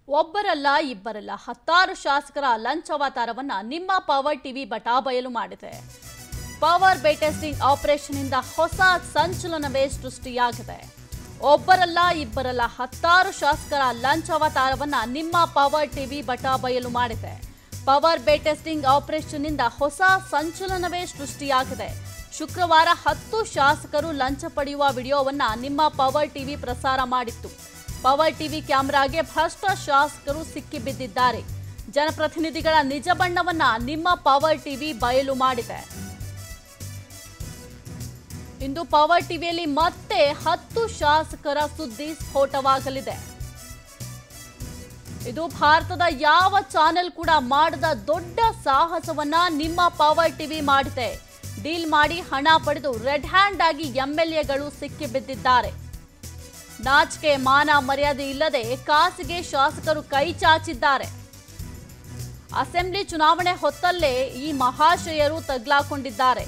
ಒಬ್ಬರಲ್ಲ ಇಬ್ಬರಲ್ಲ ಹತ್ತಾರು ಶಾಸಕರ ಲಂಚವಾತಾರವನ್ನ ನಿಮ್ಮ ಪವರ್ ಟಿವಿ ಬಟಾಬಯಲು ಮಾಡಿದೆ ಪವರ್ ಬೇಟೆಸ್ಟಿಂಗ್ ಆಪರೇಷನ್ ಇಂದ ಹೊಸ ಸಂಚಲನವೇ ಸೃಷ್ಟಿಯಾಗಿದೆ ಒಬ್ಬರಲ್ಲ ಇಬ್ಬರಲ್ಲ ಹತ್ತಾರು ಶಾಸಕರ ಲಂಚವಾತಾರವನ್ನ ನಿಮ್ಮ ಪವರ್ ಟಿವಿ ಬಟಾಬಯಲು ಮಾಡಿದೆ ಪವರ್ ಬೇಟೆಸ್ಟಿಂಗ್ ಆಪರೇಷನ್ ಇಂದ ಹೊಸ ಸಂಚಲನವೇ ಸೃಷ್ಟಿಯಾಗಿದೆ ಶುಕ್ರವಾರ ಹತ್ತು ಶಾಸಕರು ಲಂಚ ಪಡೆಯುವ ವಿಡಿಯೋವನ್ನ ನಿಮ್ಮ ಪವರ್ ಟಿವಿ ಪ್ರಸಾರ ಮಾಡಿತ್ತು ಪವರ್ ಟಿವಿ ಕ್ಯಾಮೆರಾಗೆ ಭ್ರಷ್ಟ ಶಾಸಕರು ಸಿಕ್ಕಿಬಿದ್ದಿದ್ದಾರೆ ಜನಪ್ರತಿನಿಧಿಗಳ ನಿಜ ಬಣ್ಣವನ್ನ ನಿಮ್ಮ ಪವರ್ ಟಿವಿ ಬಯಲು ಮಾಡಿದೆ ಇಂದು ಪವರ್ ಟಿವಿಯಲ್ಲಿ ಮತ್ತೆ ಹತ್ತು ಶಾಸಕರ ಸುದ್ದಿ ಸ್ಫೋಟವಾಗಲಿದೆ ಇದು ಭಾರತದ ಯಾವ ಚಾನೆಲ್ ಕೂಡ ಮಾಡದ ದೊಡ್ಡ ಸಾಹಸವನ್ನ ನಿಮ್ಮ ಪವರ್ ಟಿವಿ ಮಾಡಿದೆ ಡೀಲ್ ಮಾಡಿ ಹಣ ಪಡೆದು ರೆಡ್ ಹ್ಯಾಂಡ್ ಆಗಿ ಎಂಎಲ್ಎಗಳು ಸಿಕ್ಕಿಬಿದ್ದಿದ್ದಾರೆ ನಾಚಿಕೆ ಮಾನ ಮರ್ಯಾದೆ ಇಲ್ಲದೆ ಕಾಸಿಗೆ ಶಾಸಕರು ಕೈ ಚಾಚಿದ್ದಾರೆ ಅಸೆಂಬ್ಲಿ ಚುನಾವಣೆ ಹೊತ್ತಲ್ಲೇ ಈ ಮಹಾಶಯರು ತಗ್ಲಾಕೊಂಡಿದ್ದಾರೆ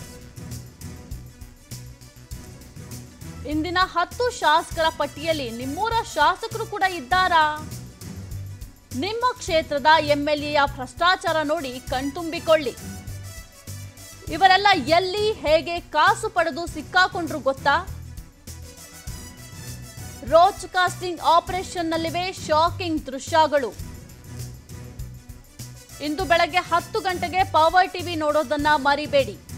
ಇಂದಿನ ಹತ್ತು ಶಾಸಕರ ಪಟ್ಟಿಯಲ್ಲಿ ನಿಮ್ಮೂರ ಶಾಸಕರು ಕೂಡ ಇದ್ದಾರಾ ನಿಮ್ಮ ಕ್ಷೇತ್ರದ ಎಂಎಲ್ಎಯ ಭ್ರಷ್ಟಾಚಾರ ನೋಡಿ ಕಣ್ತುಂಬಿಕೊಳ್ಳಿ ಇವರೆಲ್ಲ ಎಲ್ಲಿ ಹೇಗೆ ಕಾಸು ಪಡೆದು ಸಿಕ್ಕಾಕೊಂಡ್ರು ಗೊತ್ತಾ ರೋಚ್ ಕಾಸ್ಟಿಂಗ್ ಆಪರೇಷನ್ನಲ್ಲಿವೆ ಶಾಕಿಂಗ್ ದೃಶ್ಯಗಳು ಇಂದು ಬೆಳಗ್ಗೆ ಹತ್ತು ಗಂಟೆಗೆ ಪವರ್ ಟಿವಿ ನೋಡೋದನ್ನ ಮರಿಬೇಡಿ